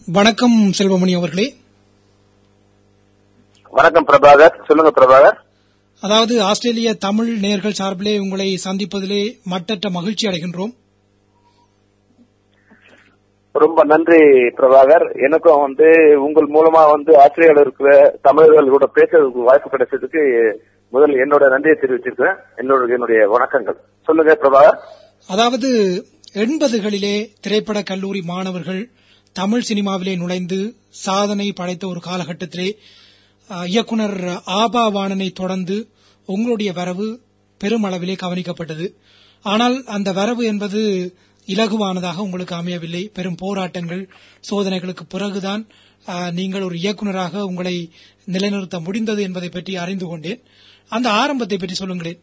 வணக்கம் செல்வமணி அவர்களே வணக்கம் பிரபாகர் சொல்லுங்க பிரபாகர் அதாவது ஆஸ்திரேலிய தமிழ் நேயர்கள் சார்பிலே உங்களை சந்திப்பதிலே மட்டற்ற மகிழ்ச்சி அடைகின்றோம் ரொம்ப நன்றி பிரபாகர் எனக்கும் வந்து உங்கள் மூலமா வந்து ஆஸ்திரேலியாவில் இருக்கிற தமிழர்கள் கூட பேசுறதுக்கு வாய்ப்பு கிடைச்சதுக்கு முதல் என்னோட நன்றியை தெரிவிச்சிருக்கேன் என்னோட என்னுடைய வணக்கங்கள் சொல்லுங்க பிரபாகர் அதாவது எண்பதுகளிலே திரைப்பட கல்லூரி மாணவர்கள் தமிழ் சினிமாவிலே நுழைந்து சாதனை படைத்த ஒரு காலகட்டத்திலே அஹ், இயக்குனர் ஆபா வாணனை தொடர்ந்து உங்களுடைய வரவு பெருமளவிலே கவனிக்கப்பட்டது ஆனால் அந்த வரவு என்பது இலகுவானதாக உங்களுக்கு அமையவில்லை பெரும் போராட்டங்கள் சோதனைகளுக்கு பிறகுதான் அஹ், நீங்கள் ஒரு இயக்குனராக உங்களை நிலைநிறுத்த முடிந்தது என்பதை பற்றி அறிந்து கொண்டேன் அந்த ஆரம்பத்தை பற்றி சொல்லுங்களேன்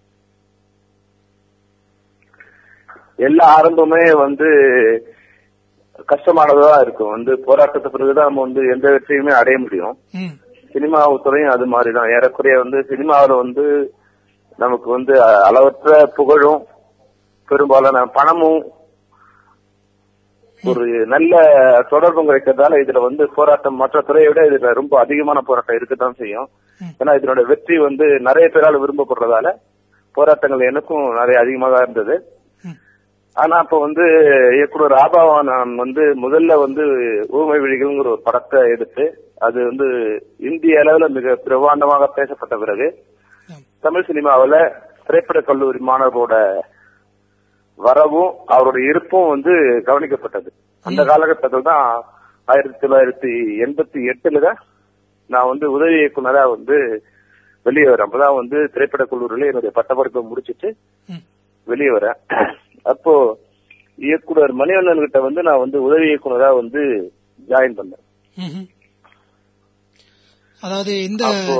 எல்லா ஆரம்பமே வந்து கஷ்டமானதா இருக்கும் வந்து போராட்டத்து பிறகுதான் நம்ம வந்து எந்த வெற்றியுமே அடைய முடியும் ம் சினிமா துறையும் அது மாதிரிதான் ஏறக்குறைய வந்து சினிமாவில் வந்து நமக்கு வந்து அளவற்ற புகழும் பெரும்பாலான பணமும் ஒரு நல்ல தொடர்பும் கிடைக்கிறதால இதுல வந்து போராட்டம் மற்ற துறையை விட இதுல ரொம்ப அதிகமான போராட்டம் இருக்கத்தான் செய்யும் ம். ஏன்னா இதனோட வெற்றி வந்து நிறைய பேரால் விரும்பப்படுறதால போராட்டங்கள் எனக்கும் நிறைய அதிகமாக இருந்தது ம். ஆனா அப்ப வந்து இயக்குனர் ஆபாவானன் வந்து முதல்ல வந்து ஊமை விழிகள்ங்கிற ஒரு படத்தை எடுத்து அது வந்து இந்திய அளவுல மிக பிரமாண்டமாக பேசப்பட்ட பிறகு ஆம். தமிழ் சினிமாவுல திரைப்பட கல்லூரி மாணவர்களோட வரவும் அவருடைய இருப்பும் வந்து கவனிக்கப்பட்டது அந்த காலகட்டத்தில் தான் ஆயிரத்தி தொள்ளாயிரத்தி எண்பத்தி எட்டுல தான் நான் வந்து உதவி இயக்குனரா வந்து வெளியே வரேன் அப்பதான் வந்து திரைப்பட கல்லூரியில என்னுடைய பட்டப்படிப்பை முடிச்சிட்டு ம் வெளியே வரேன் அப்போ இயக்குனர் மணிவண்ணன் கிட்ட வந்து நான் வந்து உதவி இயக்குனரா வந்து ஜாயின் பண்ணேன் ம்ஹும். அதாவது எந்த அப்போ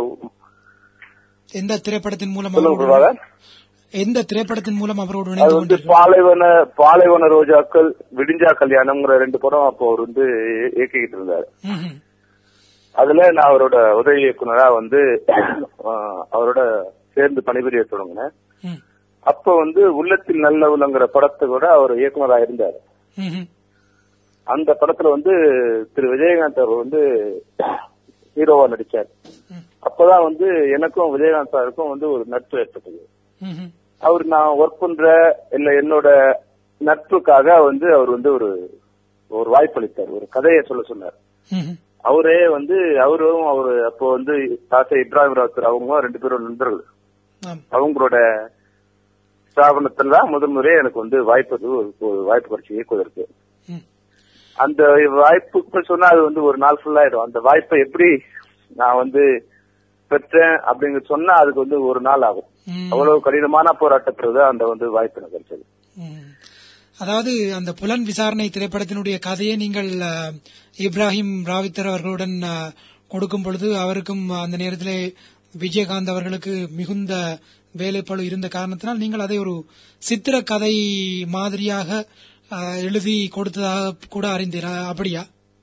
எந்த திரைப்படத்தின் மூலம் சொல்லுங்க அவரோடு பிரபாகர் எந்த திரைப்படத்தின் மூலம் அவரோடு அது இணைந்து வந்து கொண்டீர்கள் பாலைவன பாலைவன ரோஜாக்கள் விடிஞ்சா கல்யாணம்ங்கிற ரெண்டு படம் அப்போ அவர் வந்து இயக்கிக்கிட்டு இருந்தாரு ம்ஹும். அதுல நான் அவரோட உதவி இயக்குனரா வந்து ஆஹ், அவரோட சேர்ந்து பணிபுரிய தொடங்கினேன் ம். அப்ப வந்து உள்ளத்தில் நல்லவுலங்கிற படத்தை கூட அவர் இயக்குனரா இருந்தாரு ம்ஹும். அந்த படத்துல வந்து திரு விஜயகாந்த் அவர் வந்து ஹீரோவா நடிச்சார் ம். அப்பதான் வந்து எனக்கும் விஜயகாந்த் சாருக்கும் வந்து ஒரு நட்பு ஏற்பட்டது ம்ஹும். அவர் நான் ஒர்க் பண்ற இல்ல என்னோட நட்புக்காக வந்து அவர் வந்து ஒரு ஒரு வாய்ப்பளித்தார் ஒரு கதையை சொல்ல சொன்னார் ம்ஹும். அவரே வந்து அவரும் அவரு அப்போ வந்து தாசை இப்ராஹிம் ராவுத்தர் அவங்க ரெண்டு பேரும் நண்பர்கள் ஆம். அவங்களோட ஸ்தாபனத்துல தான் முதல் முறையே எனக்கு வந்து வாய்ப்பு அது ஒரு ஒரு வாய்ப்பு கிடைச்சி இயக்குவதற்கு ம். அந்த வாய்ப்புக்கு சொன்னா அது வந்து ஒரு நாள் ஃபுல் ஆயிடும் அந்த வாய்ப்பை எப்படி நான் வந்து பெற்றேன் அப்படிங்க சொன்னா அதுக்கு வந்து ஒரு நாள் ஆகும் ம். அவ்வளவு கடினமான போராட்டத்துக்கு தான் அந்த வந்து வாய்ப்பு எனக்கு கிடைச்சது ம். அதாவது அந்த புலன் விசாரணை திரைப்படத்தினுடைய கதையை நீங்கள் அஹ், இப்ராஹிம் ராவித்தர் அவர்களுடன் அஹ், கொடுக்கும் பொழுது அவருக்கும் அந்த நேரத்திலே விஜயகாந்த் அவர்களுக்கு மிகுந்த வேலைப்பளு இருந்த காரணத்தினால் நீங்கள் அதை ஒரு சித்திர கதை மாதிரியாக அஹ், எழுதி கொடுத்ததாக கூட அறிந்தீரா அப்படியா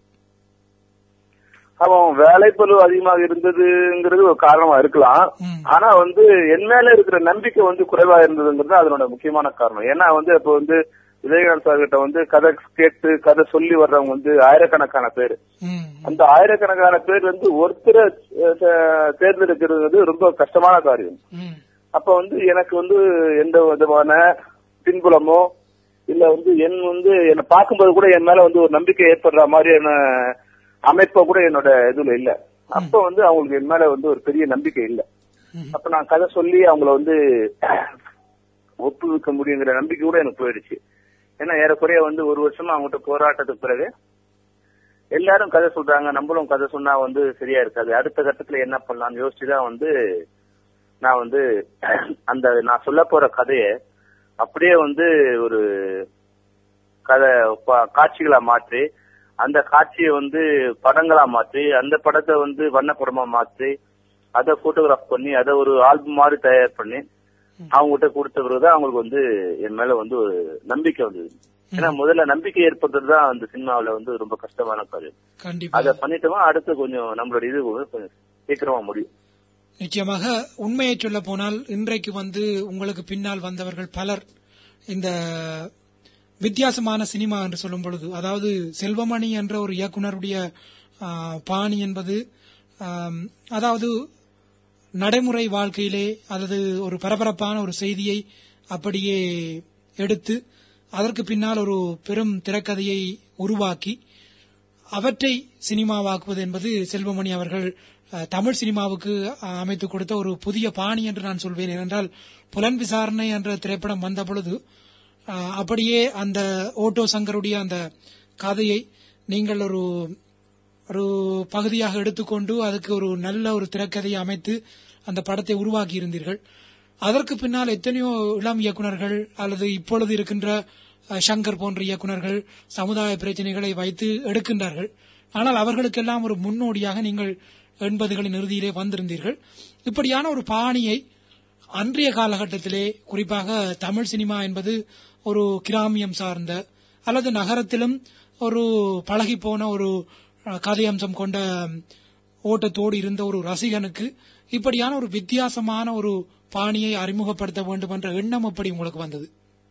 அவன் வேலைப்பளு அதிகமாக இருந்ததுங்கிறது ஒரு காரணமா இருக்கலாம் ம். ஆனா வந்து என் மேல இருக்கிற நம்பிக்கை வந்து குறைவா இருந்ததுங்கிறது அதனோட முக்கியமான காரணம் ஏன்னா வந்து அப்ப வந்து விஜயகாந்த் சார் கிட்ட வந்து கதை கேட்டு கதை சொல்லி வர்றவங்க வந்து ஆயிரக்கணக்கான பேர் ம். அந்த ஆயிரக்கணக்கான பேர் வந்து ஒருத்தரை அஹ், தே- தேர்ந்தெடுக்கிறது வந்து ரொம்ப கஷ்டமான காரியம் ம். அப்ப வந்து எனக்கு வந்து எந்த விதமான பின்புலமோ இல்ல வந்து என் வந்து என்னை பார்க்கும்போது கூட என் மேல வந்து ஒரு நம்பிக்கை ஏற்படுற மாதிரியான அமைப்ப கூட என்னோட இதுல இல்ல அப்ப வந்து அவங்களுக்கு என் மேல வந்து ஒரு பெரிய நம்பிக்கை இல்ல ம். அப்ப நான் கதை சொல்லி அவங்கள வந்து ஒப்புவிக்க முடியுங்கிற நம்பிக்கை கூட எனக்கு போயிடுச்சு ஏன்னா ஏறக்குறைய வந்து ஒரு வருஷமா அவங்ககிட்ட போராட்டத்துக்கு பிறகு எல்லாரும் கதை சொல்றாங்க நம்மளும் கதை சொன்னா வந்து சரியா இருக்காது அடுத்த கட்டத்துல என்ன பண்ணலாம்னு யோசிச்சுதான் வந்து நான் வந்து அந்த நான் சொல்ல போற கதைய அப்படியே வந்து ஒரு கதை பா- காட்சிகளா மாற்றி அந்த காட்சியை வந்து படங்களா மாற்றி அந்த படத்தை வந்து வண்ணப்படமா மாற்றி அதை போட்டோகிராஃப் பண்ணி அதை ஒரு ஆல்பம் மாதிரி தயார் பண்ணி அவங்ககிட்ட கொடுத்த பிறகுதான் அவங்களுக்கு வந்து என் மேல வந்து ஒரு நம்பிக்கை வந்தது ஏன்னா முதல்ல நம்பிக்கை ஏற்படுறது தான் அந்த சினிமாவுல வந்து ரொம்ப கஷ்டமான காரியம் கண்டிப்பா அதை பண்ணிட்டோமா அடுத்து கொஞ்சம் நம்மளோட இது வந்து கொஞ்சம் சீக்கிரமா முடியும் நிச்சயமாக உண்மையை சொல்ல போனால் இன்றைக்கு வந்து உங்களுக்கு பின்னால் வந்தவர்கள் பலர் இந்த வித்தியாசமான சினிமா என்று சொல்லும் பொழுது அதாவது செல்வமணி என்ற ஒரு இயக்குனருடைய ஆ, பாணி என்பது ஆம், அதாவது நடைமுறை வாழ்க்கையிலே அல்லது ஒரு பரபரப்பான ஒரு செய்தியை அப்படியே எடுத்து அதற்கு பின்னால் ஒரு பெரும் திரைக்கதையை உருவாக்கி அவற்றை சினிமாவாக்குவது என்பது செல்வமணி அவர்கள் அஹ், தமிழ் சினிமாவுக்கு அஹ், அமைத்துக் கொடுத்த ஒரு புதிய பாணி என்று நான் சொல்வேன் ஏனென்றால் புலன் விசாரணை என்ற திரைப்படம் வந்த பொழுது அஹ், அப்படியே அந்த ஓட்டோ சங்கருடைய அந்த கதையை நீங்கள் ஒரு ஒரு பகுதியாக எடுத்துக்கொண்டு அதுக்கு ஒரு நல்ல ஒரு திரைக்கதையை அமைத்து அந்த படத்தை உருவாக்கி இருந்தீர்கள் அதற்கு பின்னால் எத்தனையோ இளம் இயக்குனர்கள் அல்லது இப்பொழுது இருக்கின்ற அஹ், சங்கர் போன்ற இயக்குனர்கள் சமுதாய பிரச்சனைகளை வைத்து எடுக்கின்றார்கள் ஆனால் அவர்களுக்கெல்லாம் ஒரு முன்னோடியாக நீங்கள் எண்பதுகளின் இறுதியிலே வந்திருந்தீர்கள் இப்படியான ஒரு பாணியை அன்றைய காலகட்டத்திலே குறிப்பாக தமிழ் சினிமா என்பது ஒரு கிராமியம் சார்ந்த அல்லது நகரத்திலும் ஒரு பழகி போன ஒரு அஹ், கதையம்சம் கொண்ட ம், ஓட்டத்தோடு இருந்த ஒரு ரசிகனுக்கு இப்படியான ஒரு வித்தியாசமான ஒரு பாணியை அறிமுகப்படுத்த வேண்டும் என்ற எண்ணம் எப்படி உங்களுக்கு வந்தது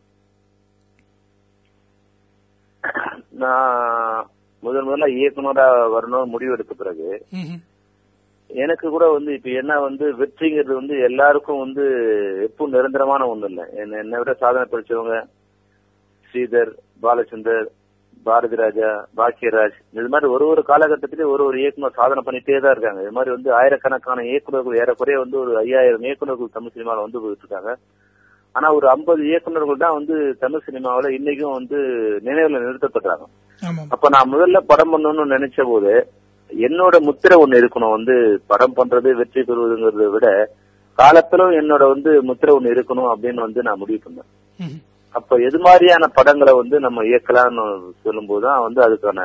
நான் முதல் முதல்ல இயக்குனரா வரணும்னு முடிவு எடுத்த பிறகு ம்ஹும். எனக்கு கூட வந்து இப்ப என்ன வந்து வெற்றிங்கிறது வந்து எல்லாருக்கும் வந்து எப்பவும் நிரந்தரமான ஒண்ணு இல்ல என்ன- என்னை விட சாதனை படிச்சவங்க ஸ்ரீதர் பாலச்சந்தர் பாரதி ராஜா பாக்கியராஜ் இது மாதிரி ஒரு ஒரு காலகட்டத்திலேயே ஒரு ஒரு இயக்குனர் சாதனை பண்ணிட்டே தான் இருக்காங்க இது மாதிரி வந்து ஆயிரக்கணக்கான இயக்குனர்கள் ஏறக்குறைய வந்து ஒரு ஐயாயிரம் இயக்குனர்கள் தமிழ் சினிமாவில் வந்து போயிட்டு இருக்காங்க ஆனா ஒரு ஐம்பது இயக்குனர்கள் தான் வந்து தமிழ் சினிமாவுல இன்னைக்கும் வந்து நினைவுல நிறுத்தப்படுறாங்க ஆமாம் அப்ப நான் முதல்ல படம் பண்ணணும்னு நினைச்ச போது என்னோட முத்திரை ஒண்ணு இருக்கணும் வந்து படம் பண்றது வெற்றி பெறுவதுங்கிறத விட காலத்திலும் என்னோட வந்து முத்திரை ஒண்ணு இருக்கணும் அப்படின்னு வந்து நான் முடிவு பண்ணேன் ம்ஹும். அப்ப எது மாதிரியான படங்களை வந்து நம்ம இயக்கலாம்னு சொல்லும்போது தான் வந்து அதுக்கான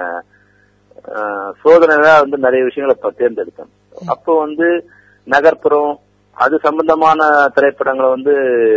ஆஹ், சோதனையா வந்து நிறைய விஷயங்களை இப்ப தேர்ந்தெடுத்தேன் அப்போ வந்து நகர்ப்புறம் அது சம்பந்தமான திரைப்படங்களை வந்து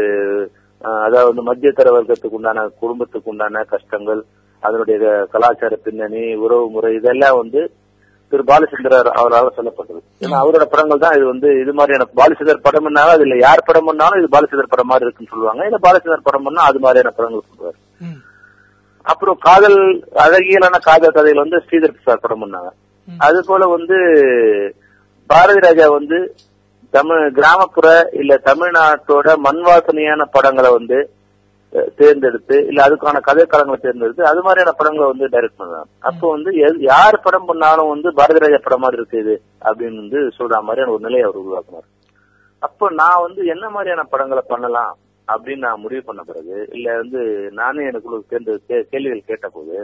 ஆஹ், அதாவது மத்திய தர வர்க்கத்துக்கு உண்டான குடும்பத்துக்கு உண்டான கஷ்டங்கள் அதனுடைய கலாச்சார பின்னணி உறவு முறை இதெல்லாம் வந்து திரு பாலச்சந்தர் அவரால் சொல்லப்பட்டது ஏன்னா அவரோட படங்கள் தான் இது வந்து இது மாதிரியான பாலச்சந்தர் படம் பண்ணாலும் அதுல யார் படம் பண்ணாலும் இது பாலச்சந்தர் படம் மாதிரி இருக்குன்னு சொல்லுவாங்க இல்ல பாலச்சந்தர் படம் பண்ணா அது மாதிரியான படங்கள் சொல்லுவார் ம். அப்புறம் காதல் அழகியலான காதல் கதைகள் வந்து ஸ்ரீதர் பிரசாத் படம் பண்ணாங்க ம். அது போல வந்து பாரதி ராஜா வந்து தமிழ் கிராமப்புற இல்ல தமிழ்நாட்டோட மண்வாசனையான படங்களை வந்து அஹ், தேர்ந்தெடுத்து இல்ல அதுக்கான கதைக்களங்களை தேர்ந்தெடுத்து அது மாதிரியான படங்களை வந்து டைரக்ட் பண்றாங்க அப்போ வந்து எது- யார் படம் பண்ணாலும் வந்து பாரதி ராஜா படம் மாதிரி இருக்கு இது அப்படின்னு வந்து சொல்ற மாதிரியான ஒரு நிலையை அவர் உருவாக்குனார் அப்போ நான் வந்து என்ன மாதிரியான படங்களை பண்ணலாம் அப்படின்னு நான் முடிவு பண்ண பிறகு இல்ல வந்து நானே எனக்குள்ள தேர்ந்து கே- கேள்விகள் கேட்ட போது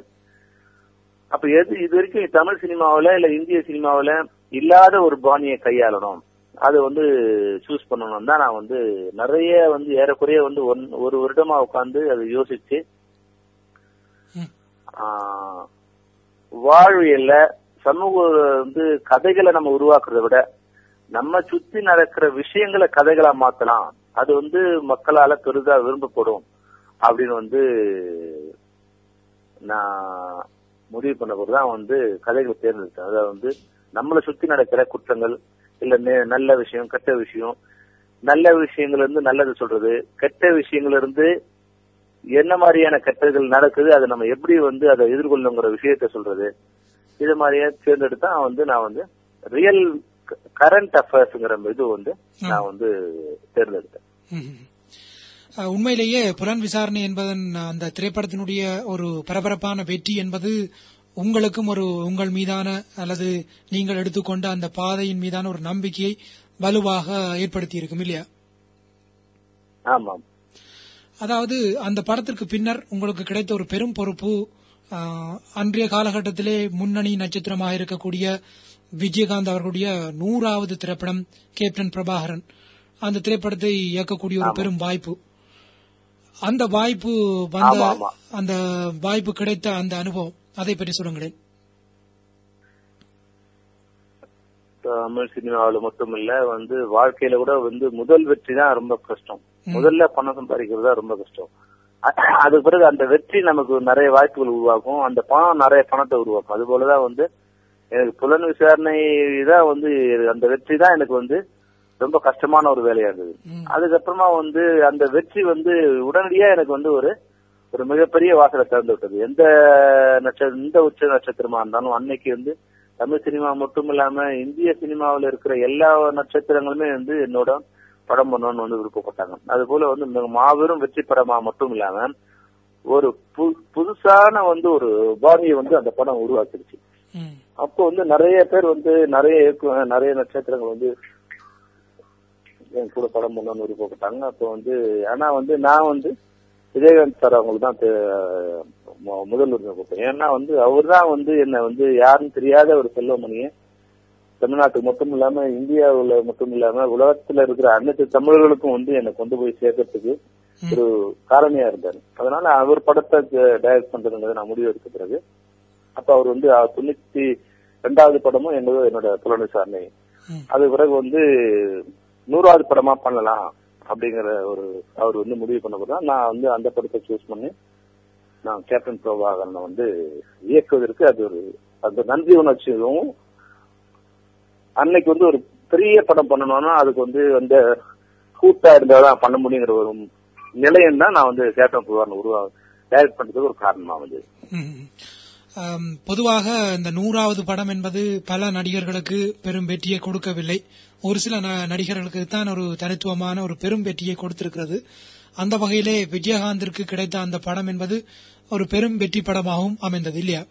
அப்ப எது இது வரைக்கும் தமிழ் சினிமாவுல இல்ல இந்திய சினிமாவுல இல்லாத ஒரு பாணியை கையாளணும் அது வந்து சூஸ் பண்ணணும் தான் நான் வந்து நிறைய வந்து ஏறக்குறைய வந்து ஒன் ஒரு வருடமா உட்காந்து அதை யோசிச்சு ம். ஆஹ், வாழ்வியல்ல சமூக வந்து கதைகளை நம்ம உருவாக்குறதை விட நம்ம சுத்தி நடக்கிற விஷயங்களை கதைகளா மாத்தலாம் அது வந்து மக்களால பெரிதா விரும்பப்படும் அப்படின்னு வந்து நான் முடிவு பண்ண தான் வந்து கதைகளை தேர்ந்தெடுத்தேன் அதாவது வந்து நம்மளை சுத்தி நடக்கிற குற்றங்கள் இல்ல நெ- நல்ல விஷயம் கெட்ட விஷயம் நல்ல விஷயங்கள்ல இருந்து நல்லது சொல்றது கெட்ட விஷயங்கள்ல இருந்து என்ன மாதிரியான கெட்டதுகள் நடக்குது அதை நம்ம எப்படி வந்து அதை எதிர்கொள்ளணுங்கிற விஷயத்த சொல்றது இது மாதிரியே தேர்ந்தெடுத்தா வந்து நான் வந்து ரியல் கரண்ட் அஃபேர்ஸ்ங்கிற இது வந்து நான் வந்து தேர்ந்தெடுத்தேன் ம்ஹும். அஹ், உண்மையிலேயே புலன் விசாரணை என்பதன் அந்த திரைப்படத்தினுடைய ஒரு பரபரப்பான வெற்றி என்பது உங்களுக்கும் ஒரு உங்கள் மீதான அல்லது நீங்கள் எடுத்துக்கொண்ட அந்த பாதையின் மீதான ஒரு நம்பிக்கையை வலுவாக ஏற்படுத்தி இருக்கும் இல்லையா ஆமாம் அதாவது அந்த படத்திற்கு பின்னர் உங்களுக்கு கிடைத்த ஒரு பெரும் பொறுப்பு ஆஹ், அன்றைய காலகட்டத்திலே முன்னணி நட்சத்திரமாக இருக்கக்கூடிய விஜயகாந்த் அவர்களுடைய நூறாவது திரைப்படம் கேப்டன் பிரபாகரன் அந்த திரைப்படத்தை இயக்கக்கூடிய ஒரு பெரும் வாய்ப்பு அந்த வாய்ப்பு வந்த ஆமா, ஆமா. அந்த வாய்ப்பு கிடைத்த அந்த அனுபவம் அதை பற்றி சொல்லுங்களேன் தமிழ் சினிமாவில் மட்டும் இல்ல வந்து வாழ்க்கையில கூட வந்து முதல் வெற்றி தான் ரொம்ப கஷ்டம் முதல்ல பணம் சம்பாதிக்கிறது தான் ரொம்ப கஷ்டம் அ- அதுக்கு பிறகு அந்த வெற்றி நமக்கு நிறைய வாய்ப்புகள் உருவாக்கும் அந்த பணம் நிறைய பணத்தை உருவாக்கும் அது போலதான் வந்து எனக்கு புலன் விசாரணை தான் வந்து அந்த வெற்றி தான் எனக்கு வந்து ரொம்ப கஷ்டமான ஒரு வேலையா இருந்தது ம். அதுக்கப்புறமா வந்து அந்த வெற்றி வந்து உடனடியா எனக்கு வந்து ஒரு ஒரு மிகப்பெரிய வாசலை திறந்து விட்டது எந்த நட்சத்திரம் எந்த உச்ச நட்சத்திரமா இருந்தாலும் அன்னைக்கு வந்து தமிழ் சினிமா மட்டும் இல்லாம இந்திய சினிமாவில் இருக்கிற எல்லா நட்சத்திரங்களுமே வந்து என்னோட படம் பண்ணணும்னு வந்து விருப்பப்பட்டாங்க அது போல வந்து மிக மாபெரும் வெற்றி படமா மட்டும் இல்லாம ஒரு பு- புதுசான வந்து ஒரு பாணியை வந்து அந்த படம் உருவாக்கிடுச்சு ம். அப்போ வந்து நிறைய பேர் வந்து நிறைய இயக்கு- நிறைய நட்சத்திரங்கள் வந்து என் கூட படம் பண்ணணும்னு விருப்பப்பட்டாங்க அப்போ வந்து ஆனா வந்து நான் வந்து விஜயகாந்த் சார் அவங்களுக்கு தான் தே- மு- முதல் உரிமை கொடுத்தேன் ஏன்னா வந்து அவர் தான் வந்து என்ன வந்து யாருன்னு தெரியாத ஒரு செல்வமணியை தமிழ்நாட்டுக்கு மட்டும் இல்லாம இந்தியாவுல மட்டும் இல்லாம உலகத்துல இருக்கிற அனைத்து தமிழர்களுக்கும் வந்து என்னை கொண்டு போய் சேர்க்கறதுக்கு ஒரு காரணியா இருந்தாரு அதனால அவர் படத்தை டைரக்ட் பண்றதுங்கிறத நான் முடிவு எடுத்த பிறகு அப்ப அவர் வந்து அஹ், தொண்ணூத்தி ரெண்டாவது படமும் என்னோட என்னோட புலனை சாரணை ம். அது பிறகு வந்து நூறாவது படமா பண்ணலாம் அப்படிங்கிற ஒரு அவர் வந்து முடிவு பண்ண பிறகு தான் நான் வந்து அந்த படத்தை சூஸ் பண்ணி நான் கேப்டன் பிரபாகரனை வந்து இயக்குவதற்கு அது ஒரு அந்த நன்றி உணர்ச்சியும் அன்னைக்கு வந்து ஒரு பெரிய படம் பண்ணணும்னா அதுக்கு வந்து அந்த கூட்டா இருந்தாதான் பண்ண முடியுங்கிற ஒரு நிலையம் தான் நான் வந்து கேப்டன் பிரபாகரன் உருவா டைரக்ட் பண்றதுக்கு ஒரு காரணமா வந்து ம். ஆம், பொதுவாக இந்த நூறாவது படம் என்பது பல நடிகர்களுக்கு பெரும் வெற்றியை கொடுக்கவில்லை ஒரு சில ந- நடிகர்களுக்கு தான் ஒரு தனித்துவமான ஒரு பெரும் வெற்றியை கொடுத்திருக்கிறது அந்த வகையிலே விஜயகாந்திற்கு கிடைத்த அந்த படம் என்பது ஒரு பெரும் வெற்றி படமாகவும் அமைந்தது இல்லையா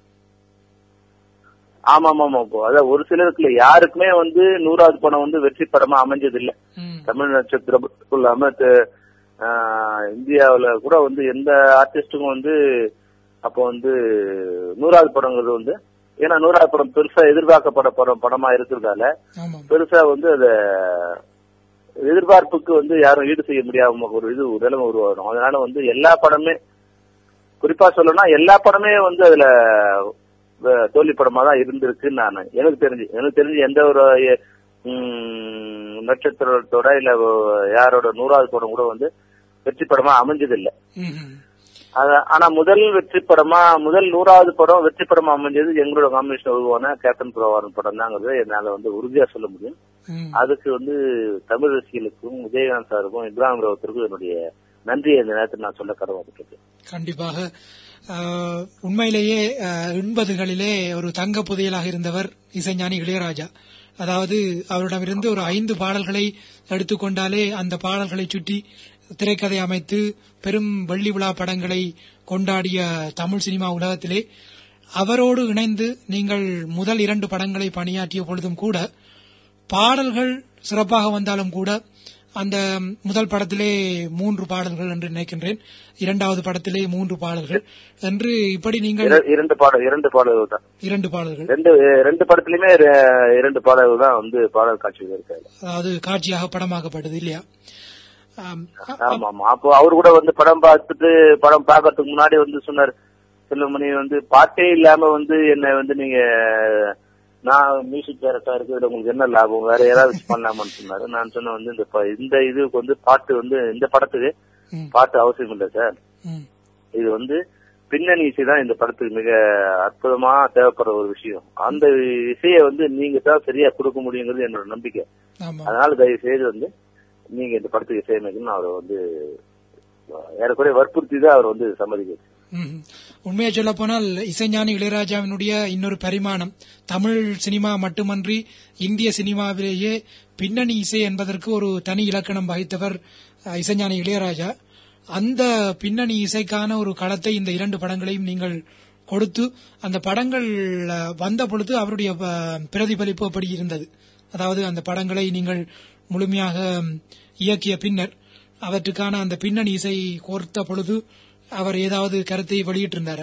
ஆமா ஆமா ஆமா இப்போ அதான் ஒரு சிலருக்கு இல்ல யாருக்குமே வந்து நூறாவது படம் வந்து வெற்றி படமா அமைஞ்சது இல்ல ம். தமிழ் நட்சத்திரம் மட்டும் இல்லாம த- ஆஹ் இந்தியாவுல கூட வந்து எந்த ஆர்டிஸ்டுக்கும் வந்து அப்போ வந்து நூறாவது படங்கிறது வந்து ஏன்னா நூறாவது படம் பெருசா எதிர்பார்க்கப்பட படம் படமா இருக்கிறதால ஆமாம் பெருசா வந்து அத எதிர்பார்ப்புக்கு வந்து யாரும் ஈடு செய்ய முடியாம ஒரு இது ஒரு நிலைமை உருவாகும் அதனால வந்து எல்லா படமே குறிப்பா சொல்லணும்னா எல்லா படமே வந்து அதுல வ- தோல்வி படமா தான் இருந்திருக்குன்னு நான் எனக்கு தெரிஞ்சு எனக்கு தெரிஞ்சு எந்த ஒரு ம், நட்சத்திரத்தோட இல்ல யாரோட நூறாவது படம் கூட வந்து வெற்றி படமா அமைஞ்சது இல்ல ம், ம். அத- ஆனா முதல் வெற்றி படமா முதல் நூறாவது படம் வெற்றி படமா அமைஞ்சது எங்களோட காம்பினேஷன் உருவான கேப்டன் பிரபாகரன் படம் தாங்கிறது என்னால வந்து உறுதியா சொல்ல முடியும் ம். அதுக்கு வந்து தமிழ் ரசிகளுக்கும் விஜயகாந்த் சாருக்கும் இப்ராஹிம் ராவத்திற்கும் என்னுடைய நன்றியை இந்த நேரத்தில் நான் சொல்ல கடமைப்பட்டிருக்கேன் கண்டிப்பாக ஆஹ், உண்மையிலேயே ஆஹ், எண்பதுகளிலே ஒரு தங்க புதையலாக இருந்தவர் இசைஞானி இளையராஜா அதாவது அவரிடமிருந்து ஒரு ஐந்து பாடல்களை எடுத்துக்கொண்டாலே அந்த பாடல்களை சுற்றி திரைக்கதை அமைத்து பெரும் வெள்ளி விழா படங்களை கொண்டாடிய தமிழ் சினிமா உலகத்திலே அவரோடு இணைந்து நீங்கள் முதல் இரண்டு படங்களை பணியாற்றிய பொழுதும் கூட பாடல்கள் சிறப்பாக வந்தாலும் கூட அந்த முதல் படத்திலே மூன்று பாடல்கள் என்று நினைக்கின்றேன் இரண்டாவது படத்திலே மூன்று பாடல்கள் என்று இப்படி நீங்கள் இர- இரண்டு பாடல் இரண்டு பாடல்கள் தான் இரண்டு பாடல்கள் ரெண்டு ரெண்டு படத்துலயுமே ரெ- இரண்டு பாடல்கள் தான் வந்து பாடல் காட்சிகள் இருக்காது அதாவது காட்சியாக படமாக்கப்பட்டது இல்லையா ஆம், ஆமா ஆமா அப்போ அவரு கூட வந்து படம் பார்த்துட்டு படம் பார்க்கறதுக்கு முன்னாடி வந்து சொன்னார் செல்வமணி வந்து பாட்டே இல்லாம வந்து என்ன வந்து நீங்க நான் மியூசிக் டைரக்டா இருக்கிறதுல உங்களுக்கு என்ன லாபம் வேற ஏதாவது வச்சு பண்ணலாமான்னு சொன்னாரு நான் சொன்னேன் வந்து இந்த ப- இந்த இதுக்கு வந்து பாட்டு வந்து இந்த படத்துக்கு ம், பாட்டு அவசியம் இல்லை சார் ம், இது வந்து பின்னணி இசை தான் இந்த படத்துக்கு மிக அற்புதமா தேவைப்படுற ஒரு விஷயம் அந்த இசையை வந்து நீங்க தான் சரியா கொடுக்க முடியுங்கிறது என்னோட நம்பிக்கை ஆமா அதனால தயவு செய்து வந்து நீங்க இந்த படத்துக்கு இசையமைக்கணும்னு அவர் வந்து ஏறக்குறைய வற்புறுத்தி தான் அவர் வந்து சம்மதிக்க வச்சார். ம். உண்மையை சொல்ல போனால் இசைஞானி இளையராஜாவினுடைய இன்னொரு பரிமாணம் தமிழ் சினிமா மட்டுமன்றி இந்திய சினிமாவிலேயே பின்னணி இசை என்பதற்கு ஒரு தனி இலக்கணம் வகித்தவர் அஹ், இசைஞானி இளையராஜா அந்த பின்னணி இசைக்கான ஒரு களத்தை இந்த இரண்டு படங்களையும் நீங்கள் கொடுத்து அந்த படங்கள் அஹ், வந்த பொழுது அவருடைய அஹ், பிரதிபலிப்பு அப்படி இருந்தது அதாவது அந்த படங்களை நீங்கள் முழுமையாக ம், இயக்கிய பின்னர் அவற்றுக்கான அந்த பின்னணி இசை கோர்த்த பொழுது அவர் ஏதாவது கருத்தை வெளியிட்டிருந்தாரா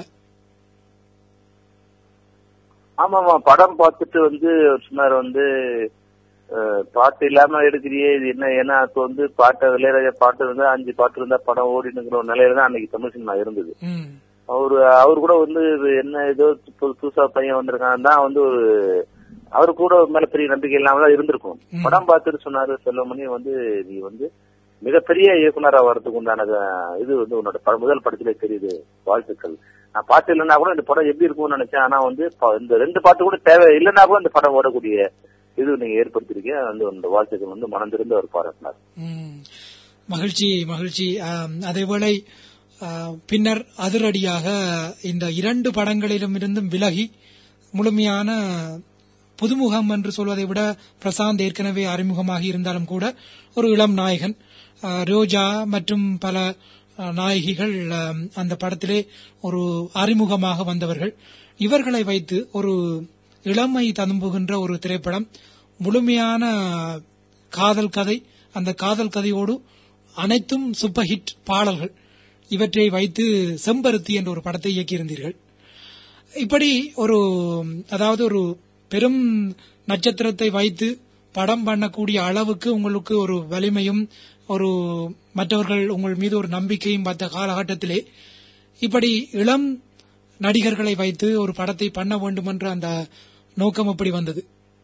ஆமா ஆமா படம் பார்த்துட்டு வந்து அவர் சொன்னார் வந்து அஹ், பாட்டு இல்லாம எடுக்கிறியே இது என்ன ஏன்னா இப்ப வந்து பாட்டு இளையராஜா பாட்டு இருந்தா அஞ்சு பாட்டு இருந்தா படம் ஓடினுங்கிற ஒரு நிலையில தான் அன்னைக்கு தமிழ் சினிமா இருந்தது ம் அவரு அவர் கூட வந்து இது என்ன ஏதோ புது- புதுசா பையன் வந்திருக்கான் தான் வந்து ஒரு அவரு கூட மேல பெரிய நம்பிக்கை இல்லாம தான் இருந்திருக்கும் ம். படம் பார்த்துட்டு சொன்னாரு செல்வமணி வந்து நீ வந்து மிகப்பெரிய இயக்குனரா வர்றதுக்கு உண்டான அஹ், இது வந்து உன்னோட ப- முதல் படத்திலே தெரியுது வாழ்த்துக்கள் நான் பாட்டு இல்லைன்னா கூட இந்த படம் எப்படி இருக்கும்னு நினைச்சேன் ஆனா வந்து ப- இந்த ரெண்டு பாட்டு கூட தேவை இல்லைன்னா கூட இந்த படம் ஓடக்கூடிய இது நீங்க ஏற்படுத்திருக்கீங்க வந்து உன்னோட வாழ்த்துக்கள் வந்து மனந்திருந்து அவர் பாராட்டினார் ம். மகிழ்ச்சி மகிழ்ச்சி ஆம், அதேவேளை அஹ், பின்னர் அதிரடியாக இந்த இரண்டு படங்களிலும் இருந்தும் விலகி முழுமையான புதுமுகம் என்று சொல்வதை விட பிரசாந்த் ஏற்கனவே அறிமுகமாகி இருந்தாலும் கூட ஒரு இளம் நாயகன் அஹ், ரோஜா மற்றும் பல அஹ், நாயகிகள் அஹ், அந்த படத்திலே ஒரு அறிமுகமாக வந்தவர்கள் இவர்களை வைத்து ஒரு இளமை ததும்புகின்ற ஒரு திரைப்படம் முழுமையான காதல் கதை அந்த காதல் கதையோடு அனைத்தும் சூப்பர் ஹிட் பாடல்கள் இவற்றை வைத்து செம்பருத்தி என்ற ஒரு படத்தை இயக்கியிருந்தீர்கள் இப்படி ஒரு அதாவது ஒரு பெரும் நட்சத்திரத்தை வைத்து படம் பண்ணக்கூடிய அளவுக்கு உங்களுக்கு ஒரு வலிமையும் ஒரு மற்றவர்கள் உங்கள் மீது ஒரு நம்பிக்கையும் பார்த்த காலகட்டத்திலே இப்படி இளம் நடிகர்களை வைத்து ஒரு படத்தை பண்ண வேண்டும் என்ற அந்த நோக்கம் எப்படி வந்தது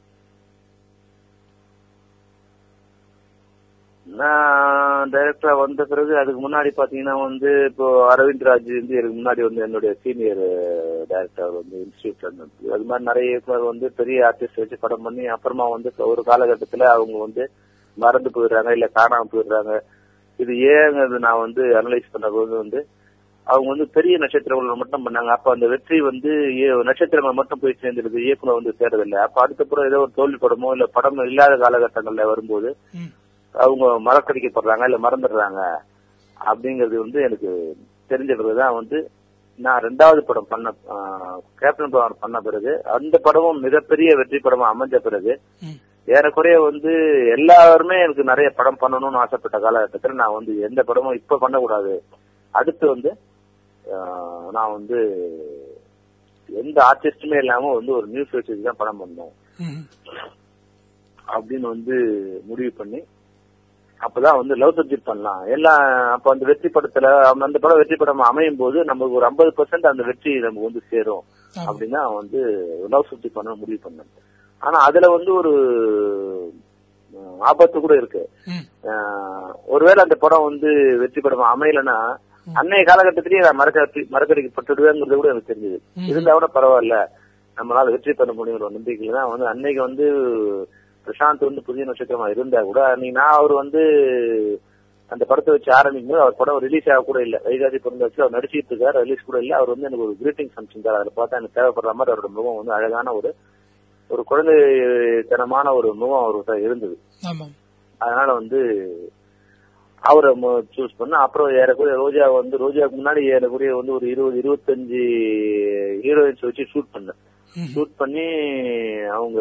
நான் டைரக்டரா வந்த பிறகு அதுக்கு முன்னாடி பாத்தீங்கன்னா வந்து இப்போ அரவிந்த் ராஜ் வந்து எனக்கு முன்னாடி வந்து என்னுடைய சீனியர் டைரக்டர் வந்து இன்ஸ்டியூட் அது மாதிரி நிறைய இயக்குனர் வந்து பெரிய ஆர்டிஸ்ட் வச்சு படம் பண்ணி அப்புறமா வந்து ஒரு காலகட்டத்துல அவங்க வந்து மறந்து போயிடுறாங்க இல்ல காணாம போயிடுறாங்க இது ஏங்கிறது நான் வந்து அனலைஸ் பண்ண போது வந்து அவங்க வந்து பெரிய நட்சத்திரங்களை மட்டும் பண்ணாங்க அப்ப அந்த வெற்றி வந்து ஏ- நட்சத்திரங்கள் மட்டும் போய் சேர்ந்துருது இயக்குனர் வந்து சேரதில்லை அப்ப அடுத்தப்புறம் ஏதோ ஒரு தோல்வி படமோ இல்ல படம் இல்லாத காலகட்டங்கள்ல வரும்போது ம், அவங்க மறக்கடிக்கப்படுறாங்க இல்ல மறந்துடுறாங்க அப்படிங்கறது வந்து எனக்கு தெரிஞ்ச பிறகுதான் வந்து நான் ரெண்டாவது படம் பண்ண ஆஹ், கேப்டன் பவர் பண்ண பிறகு அந்த படமும் மிகப்பெரிய வெற்றி படமா அமைஞ்ச பிறகு ம், ஏறக்குறைய வந்து எல்லாருமே எனக்கு நிறைய படம் பண்ணணும்னு ஆசைப்பட்ட காலகட்டத்தில் நான் வந்து எந்த படமும் இப்ப பண்ணக்கூடாது அடுத்து வந்து ஆஹ், நான் வந்து எந்த ஆர்டிஸ்டுமே இல்லாம வந்து ஒரு நியூஸ் வச்சு தான் படம் பண்ணோம் ம், அப்படின்னு வந்து முடிவு பண்ணி அப்பதான் வந்து லவ் சப்ஜெக்ட் பண்ணலாம் எல்லாம் அப்ப அந்த வெற்றி படத்துல அந்த படம் வெற்றி படம் அமையும் போது நமக்கு ஒரு ஐம்பது பர்சன்ட் அந்த வெற்றி நமக்கு வந்து சேரும் ஆமா. அப்படின்னா வந்து லவ் சப்ஜெக்ட் பண்ண முடிவு பண்ணேன் ஆனா அதுல வந்து ஒரு அஹ், ஆபத்து கூட இருக்கு ம், அஹ், ஒருவேளை அந்த படம் வந்து வெற்றி படம் அமையலன்னா அன்னைய காலகட்டத்திலேயே நான் மறக்க மறக்கடிக்கப்பட்டுடுவேங்கிறது கூட எனக்கு தெரிஞ்சது ம். இருந்தா கூட பரவாயில்ல நம்மளால வெற்றி பண்ண முடியுங்கிற ஒரு நம்பிக்கையில தான் வந்து அன்னைக்கு வந்து பிரசாந்த் வந்து புதிய நட்சத்திரமா இருந்தா கூட அன்னைக்கு நான் அவர் வந்து அந்த படத்தை வச்சு ஆரம்பிக்கும் போது அவர் படம் ரிலீஸ் ஆக கூட இல்ல வைகாதி பிறந்த வச்சு அவர் நடிச்சிட்டு இருக்காரு ரிலீஸ் கூட இல்ல அவர் வந்து எனக்கு ஒரு கிரீட்டிங் அனுப்பிச்சிருந்தார் அதில் பார்த்தா எனக்கு தேவைப்படுற மாதிரி அவரோட முகம் வந்து அழகான ஒரு ஒரு குழந்தைத்தனமான ஒரு முகம் அவர்கிட்ட இருந்தது ஆமாம் அதனால வந்து அவரை சூஸ் பண்ண அப்புறம் ஏறக்குறைய ரோஜா வந்து ரோஜாவுக்கு முன்னாடி ஏறக்குறைய வந்து ஒரு இருபது இருபத்தஞ்சு ஹீரோயின்ஸ் வச்சு ஷூட் பண்ணேன் ம், ஷூட் பண்ணி அவங்க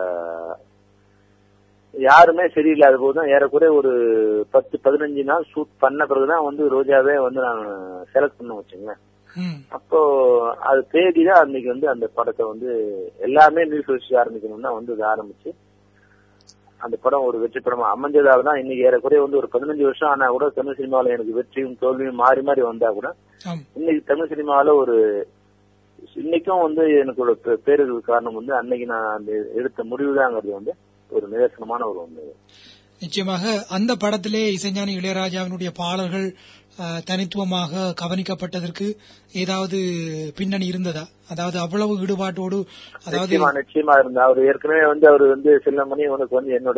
யாருமே சரியில்லாத போதுதான் ஏறக்குறைய ஒரு பத்து பதினஞ்சு நாள் ஷூட் பண்ண பிறகுதான் வந்து ரோஜாவே வந்து நான் செலக்ட் பண்ண வச்சுங்களேன் ம், அப்போ அது தேதிதான் அன்னைக்கு வந்து அந்த படத்தை வந்து எல்லாமே நியூஸ் வச்சு ஆரம்பிக்கணும்னா வந்து இது ஆரம்பிச்சு அந்த படம் ஒரு வெற்றி படமா அமைஞ்சதால தான் இன்னைக்கு ஏறக்குறைய வந்து ஒரு பதினஞ்சு வருஷம் ஆனா கூட தமிழ் சினிமாவில் எனக்கு வெற்றியும் தோல்வியும் மாறி மாறி வந்தா கூட ஆம் இன்னைக்கு தமிழ் சினிமாவில் ஒரு இன்னைக்கும் வந்து எனக்கு ஒரு பே- பேருக்கு காரணம் வந்து அன்னைக்கு நான் அந்த எடுத்த முடிவுதாங்கிறது வந்து ஒரு நிதர்சனமான ஒரு ஒண்ணு நிச்சயமாக அந்த படத்திலே இசைஞானி இளையராஜாவினுடைய பாடல்கள் அஹ், தனித்துவமாக கவனிக்கப்பட்டதற்கு ஏதாவது பின்னணி இருந்ததா அதாவது அவ்வளவு ஈடுபாட்டோடு அதாவது நிச்சயமா நிச்சயமா இருந்தா அவர் ஏற்கனவே வந்து அவர் வந்து செல்லமணி உனக்கு வந்து என்னோட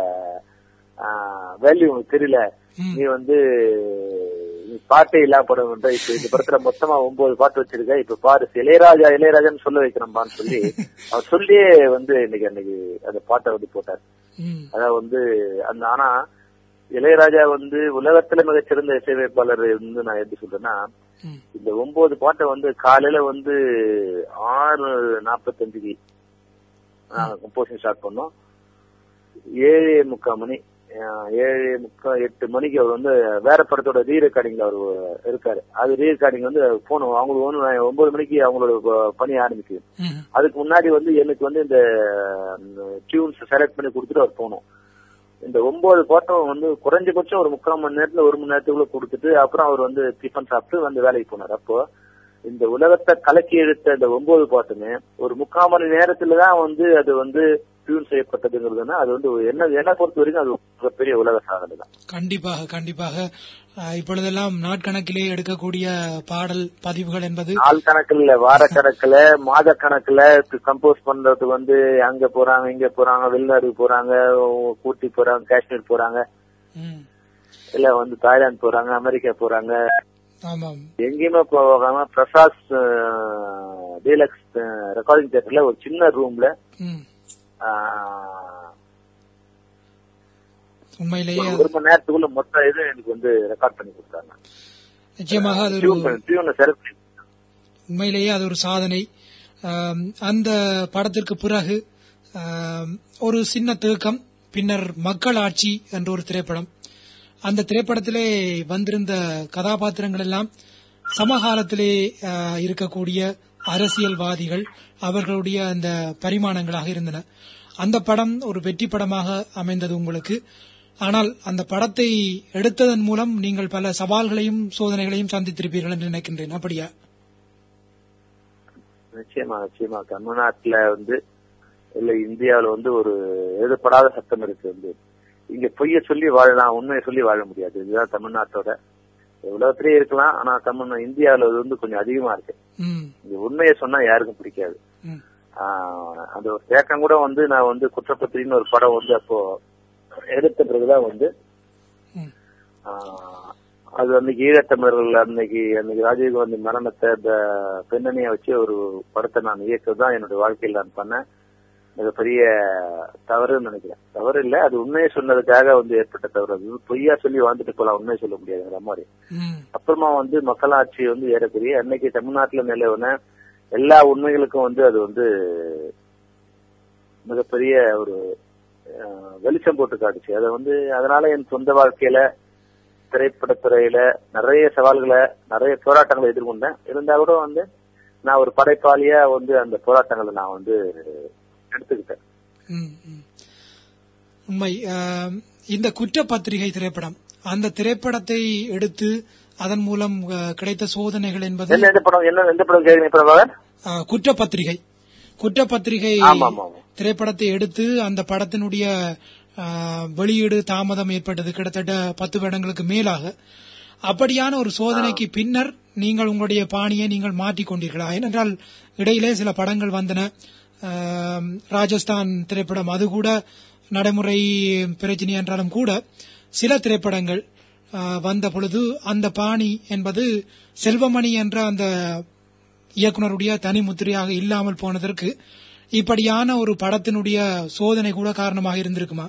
வேல்யூ உனக்கு தெரியல ம், நீ வந்து நீ பாட்டே இல்லா படம் பண்ற இப்ப இந்த படத்துல மொத்தமா ஒன்பது பாட்டு வச்சிருக்க இப்ப பாரு இளையராஜா இளையராஜான்னு சொல்ல வைக்கிறோம்பான்னு சொல்லி அவர் சொல்லியே வந்து இன்னைக்கு அன்னைக்கு அந்த பாட்டை வந்து போட்டார் ம், அதான் வந்து அந்த ஆனா இளையராஜா வந்து உலகத்துல மிகச்சிறந்த இசையமைப்பாளர் வந்து நான் எப்படி சொல்றேன்னா ம், இந்த ஒன்பது பாட்டை வந்து காலையில வந்து ஆறு நாற்பத்தஞ்சுக்கு நாங்க கம்போசிங் ஸ்டார்ட் பண்ணோம் ஏழு முக்கால் மணி அஹ், ஏழு முக்கால் எட்டு மணிக்கு அவர் வந்து வேற படத்தோட ரீ ரெக்கார்டிங்ல அவர் இருக்காரு அது ரீ ரெக்கார்டிங் வந்து போன் அவங்களுக்கு ஒன்று ஒன்பது மணிக்கு அவங்களோட ப- பணி ஆரம்பிக்குது ம், அதுக்கு முன்னாடி வந்து எனக்கு வந்து இந்த டியூன்ஸ் செலக்ட் பண்ணி கொடுத்துட்டு அவர் போகணும் இந்த ஒன்பது பாட்டம் வந்து குறைஞ்சபட்சம் ஒரு முக்கால் மணி நேரத்துல ஒரு மணி நேரத்துக்குள்ள கொடுத்துட்டு அப்புறம் அவர் வந்து டிஃபன் சாப்பிட்டு வந்து வேலைக்கு போனார் அப்போ இந்த உலகத்தை கலக்கி எடுத்த இந்த ஒன்பது பாட்டுமே ஒரு முக்கால் மணி நேரத்துல தான் வந்து அது வந்து டியூன் செய்யப்பட்டதுங்கிறதுனா அது வந்து என்ன என்ன பொறுத்த வரைக்கும் அது ஒரு பெரிய உலக சாதனை தான் கண்டிப்பாக கண்டிப்பாக அஹ், இப்பொழுதெல்லாம் நாட்கணக்கிலே எடுக்கக்கூடிய பாடல் பதிவுகள் என்பது நாள் கணக்குல இல்ல வார கணக்குல மாத கணக்குல கம்போஸ் பண்றதுக்கு வந்து அங்க போறாங்க இங்க போறாங்க வெளிநாடு போறாங்க ஊட்டி போறாங்க காஷ்மீர் போறாங்க ம், இல்ல வந்து தாய்லாந்து போறாங்க அமெரிக்கா போறாங்க ஆமாம் எங்கேயுமே போகாம பிரசாத் டீலக்ஸ் ரெக்கார்டிங் தியேட்டர்ல ஒரு சின்ன ரூம்ல ம் உண்மையிலேயே ஒரு மணி நேரத்துக்குள்ள மொத்த இது எனக்கு வந்து ரெக்கார்ட் பண்ணி கொடுத்தாங்க நிச்சயமாக அது ஒரு டியூன் பண்ணி டியூனை செலக்ட் பண்ணி உண்மையிலேயே அது ஒரு சாதனை ஆம், அந்த படத்திற்கு பிறகு ஆம், ஒரு சின்ன தேக்கம் பின்னர் மக்கள் ஆட்சி என்ற ஒரு திரைப்படம் அந்த திரைப்படத்திலே வந்திருந்த கதாபாத்திரங்கள் எல்லாம் சமகாலத்திலே ஆ, இருக்கக்கூடிய அரசியல்வாதிகள் அவர்களுடைய அந்த பரிமாணங்களாக இருந்தன அந்த படம் ஒரு வெற்றி படமாக அமைந்தது உங்களுக்கு ஆனால் அந்த படத்தை எடுத்ததன் மூலம் நீங்கள் பல சவால்களையும் சோதனைகளையும் சந்தித்திருப்பீர்கள் என்று நினைக்கின்றேன் அப்படியா நிச்சயமா நிச்சயமா தமிழ்நாட்டுல வந்து இல்ல இந்தியாவுல வந்து ஒரு எழுதப்படாத சட்டம் இருக்கு வந்து இங்க பொய்ய சொல்லி வாழலாம் உண்மையை சொல்லி வாழ முடியாது இதுதான் தமிழ்நாட்டோட உலகத்திலேயே இருக்கலாம் ஆனா தமிழ் இந்தியாவுல இது வந்து கொஞ்சம் அதிகமா இருக்கு ம் இங்க உண்மையை சொன்னா யாருக்கும் பிடிக்காது ம் ஆஹ் அந்த ஒரு தேக்கம் கூட வந்து நான் வந்து குற்றப்பத்திரின்னு ஒரு படம் வந்து அப்போ எடுத்த பிறகுதான் வந்து ம் ஆஹ் அது அன்னைக்கு ஈழத்தமிழர்கள் அன்னைக்கு அன்னைக்கு ராஜீவ்காந்தி மரணத்தை இந்த பின்னணியை வச்சு ஒரு படத்தை நான் இயக்கதான் என்னுடைய வாழ்க்கையில் நான் பண்ணேன் மிகப்பெரிய தவறுன்னு நினைக்கிறேன் தவறு இல்ல அது உண்மையை சொன்னதுக்காக வந்து ஏற்பட்ட தவறு அது பொய்யா சொல்லி வாழ்ந்துட்டு போலாம் உண்மையை சொல்ல முடியாதுங்கிற மாதிரி ம் அப்புறமா வந்து மக்களாட்சி வந்து ஏறக்குறைய அன்னைக்கு தமிழ்நாட்டுல நிலவுன எல்லா உண்மைகளுக்கும் வந்து அது வந்து மிகப்பெரிய ஒரு அஹ், வெளிச்சம் போட்டு காட்டுச்சு அதை வந்து அதனால என் சொந்த வாழ்க்கையில திரைப்படத்துறையில நிறைய சவால்களை நிறைய போராட்டங்களை எதிர்கொண்டேன் இருந்தா கூட வந்து நான் ஒரு படைப்பாளியா வந்து அந்த போராட்டங்களை நான் வந்து எடுத்துக்கிட்டேன் ம், ம். உண்மை ஆம், இந்த குற்றப்பத்திரிகை திரைப்படம் அந்த திரைப்படத்தை எடுத்து அதன் மூலம் ஆ, கிடைத்த சோதனைகள் என்பது என்ன எந்த படம் என்ன எந்த படம் கேக்குறீங்க பிரபாகர் ஆ, குற்றப்பத்திரிகை குற்றப்பத்திரிகை ஆமா ஆமா ஆமா திரைப்படத்தை எடுத்து அந்த படத்தினுடைய ஆ, வெளியீடு தாமதம் ஏற்பட்டது கிட்டத்தட்ட பத்து வருடங்களுக்கு மேலாக அப்படியான ஒரு சோதனைக்கு பின்னர் நீங்கள் உங்களுடைய பாணியை நீங்கள் மாற்றிக் கொண்டீர்களா ஏனென்றால் இடையிலே சில படங்கள் வந்தன ஆம், ராஜஸ்தான் திரைப்படம் அது கூட நடைமுறை பிரச்சனை என்றாலும் கூட சில திரைப்படங்கள் ஆ, வந்த பொழுது அந்த பாணி என்பது செல்வமணி என்ற அந்த இயக்குனருடைய தனி முத்திரையாக இல்லாமல் போனதற்கு இப்படியான ஒரு படத்தினுடைய சோதனை கூட காரணமாக இருந்திருக்குமா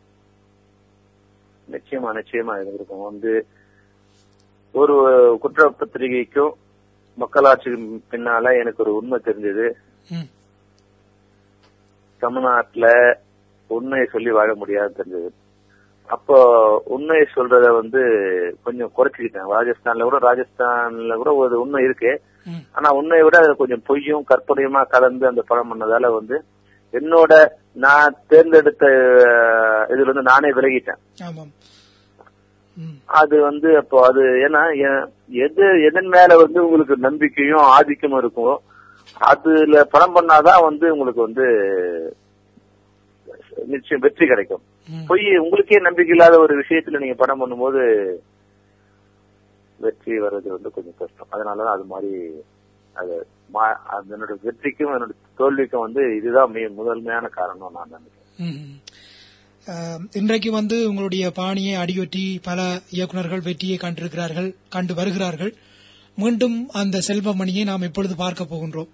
நிச்சயமா நிச்சயமா இருந்திருக்கும் வந்து ஒரு குற்றப்பத்திரிகைக்கும் மக்களாட்சிக்கும் பின்னால எனக்கு ஒரு உண்மை தெரிஞ்சது ம், தமிழ்நாட்டுல உண்மையை சொல்லி வாழ முடியாது தெரிஞ்சது அப்போ உண்மையை சொல்றத வந்து கொஞ்சம் குறைச்சிக்கிட்டேன் ராஜஸ்தான்ல கூட ராஜஸ்தான்ல கூட ஒரு உண்மை இருக்கு ம், ஆனா உண்மையை விட அதுல கொஞ்சம் பொய்யும் கற்பனையுமா கலந்து அந்த படம் பண்ணதால வந்து என்னோட நான் தேர்ந்தெடுத்த அஹ், இதுல இருந்து நானே விலகிட்டேன் ஆமாம் ம், அது வந்து அப்போ அது ஏன்னா எ- எது எதன் மேல வந்து உங்களுக்கு நம்பிக்கையும் ஆதிக்கமும் இருக்கும் அதுல படம் பண்ணாதான் வந்து உங்களுக்கு வந்து நிச்சயம் வெற்றி கிடைக்கும் ம். பொய் உங்களுக்கே நம்பிக்கை இல்லாத ஒரு விஷயத்துல நீங்க படம் பண்ணும்போது வெற்றி வர்றது வந்து கொஞ்சம் கஷ்டம் அதனாலதான் அது மாதிரி அது மா- அது என்னோட வெற்றிக்கும் என்னோட தோல்விக்கும் வந்து இதுதான் மே- முதன்மையான காரணம் நான் நினைக்கிறேன் ம், ம். ஆஹ், இன்றைக்கு வந்து உங்களுடைய பாணியை அடியொற்றி பல இயக்குனர்கள் வெற்றியை கண்டிருக்கிறார்கள் கண்டு வருகிறார்கள் மீண்டும் அந்த செல்வமணியை நாம் எப்பொழுது பார்க்க போகின்றோம்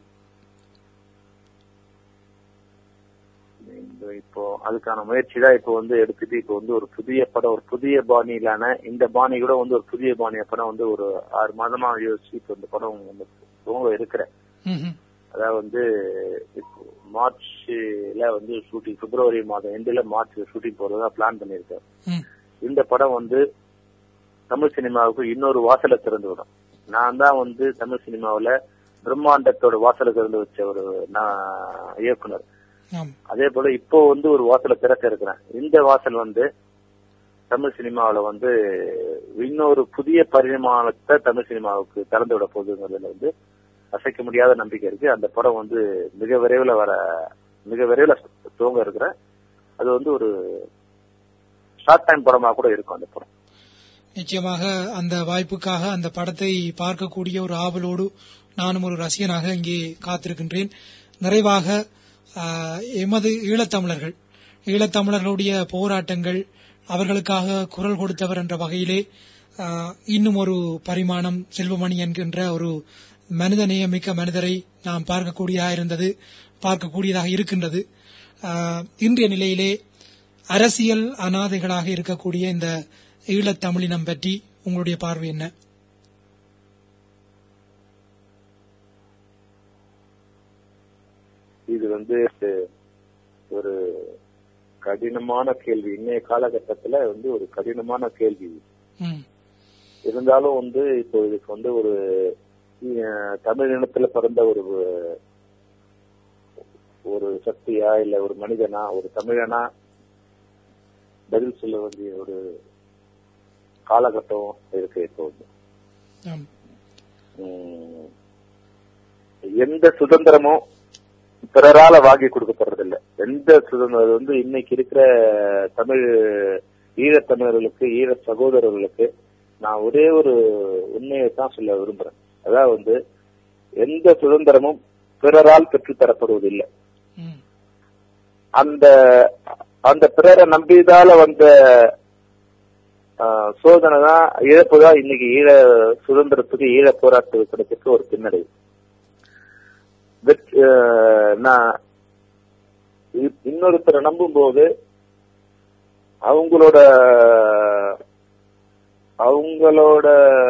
இந்த இப்போ அதுக்கான முயற்சி தான் இப்போ வந்து எடுத்துட்டு இப்போ வந்து ஒரு புதிய படம் ஒரு புதிய பாணியிலான இந்த பாணி கூட வந்து ஒரு புதிய பாணிய படம் வந்து ஒரு ஆறு மாதமா யோசிச்சு இப்போ இந்த படம் வந்து துவங்க இருக்கிறேன் ம், ம். அதாவது வந்து இப்போ மார்ச்ல வந்து ஷூட்டிங் பிப்ரவரி மாதம் எண்டில் மார்ச் ஷூட்டிங் போறதா பிளான் பண்ணியிருக்கேன் ம், இந்த படம் வந்து தமிழ் சினிமாவுக்கு இன்னொரு வாசலை திறந்து விடும் நான் தான் வந்து தமிழ் சினிமாவுல பிரம்மாண்டத்தோட வாசலை திறந்து வச்ச ஒரு நான் இயக்குனர் ஆம் அதே போல இப்போ வந்து ஒரு வாசலை திறக்க இருக்கிறேன் இந்த வாசல் வந்து தமிழ் சினிமாவுல வந்து இன்னொரு புதிய பரிமாணத்தை தமிழ் சினிமாவுக்கு திறந்து விட போகுதுங்கிறதுல வந்து அசைக்க முடியாத நம்பிக்கை இருக்கு அந்த படம் வந்து மிக விரைவில் வர மிக விரைவில் துவங்க இருக்கிறேன் அது வந்து ஒரு ஷார்ட் டைம் படமா கூட இருக்கும் அந்த படம் நிச்சயமாக அந்த வாய்ப்புக்காக அந்த படத்தை பார்க்கக்கூடிய ஒரு ஆவலோடு நானும் ஒரு ரசிகனாக இங்கே காத்திருக்கின்றேன் நிறைவாக ஆஹ், எமது ஈழத்தமிழர்கள் ஈழத்தமிழர்களுடைய போராட்டங்கள் அவர்களுக்காக குரல் கொடுத்தவர் என்ற வகையிலே ஆஹ், இன்னும் ஒரு பரிமாணம் செல்வமணி என்கின்ற ஒரு மனிதநேயமிக்க மனிதரை நாம் பார்க்கக்கூடியதாக இருந்தது பார்க்கக்கூடியதாக இருக்கின்றது ஆஹ், இன்றைய நிலையிலே அரசியல் அனாதைகளாக இருக்கக்கூடிய இந்த ஈழத் தமிழினம் பற்றி உங்களுடைய பார்வை என்ன இது வந்து ஒரு கடினமான கேள்வி இன்னைய காலகட்டத்துல வந்து ஒரு கடினமான கேள்வி ம், இருந்தாலும் வந்து இப்போ இதுக்கு வந்து ஒரு அஹ், தமிழ் இனத்துல பிறந்த ஒரு ஒரு சக்தியா இல்ல ஒரு மனிதனா ஒரு தமிழனா பதில் சொல்ல வேண்டிய ஒரு காலகட்டம் இருக்கு இப்போ வந்து ஆம். உம், எந்த சுதந்திரமும் பிறரால வாங்கி கொடுக்கப்படுறதில்ல எந்த சுதந்திரம் அது வந்து இன்னைக்கு இருக்கிற தமிழ் ஈழத்தமிழர்களுக்கு ஈழ சகோதரர்களுக்கு நான் ஒரே ஒரு உண்மையை தான் சொல்ல விரும்புறேன் அதாவது வந்து எந்த சுதந்திரமும் பிறரால் பெற்றுத்தரப்படுவதில்லை ம், அந்த அந்த பிறரை நம்பியதால வந்த ஆஹ், சோதனை தான் இழப்பு தான் இன்னைக்கு ஈழ சுதந்திரத்துக்கு ஈழ போராட்டத்துக்கு ஒரு பின்னடைவு வெற்- ஆஹ், நான் இ- இன்னொருத்தரை நம்பும் போது அவங்களோட அவங்களோட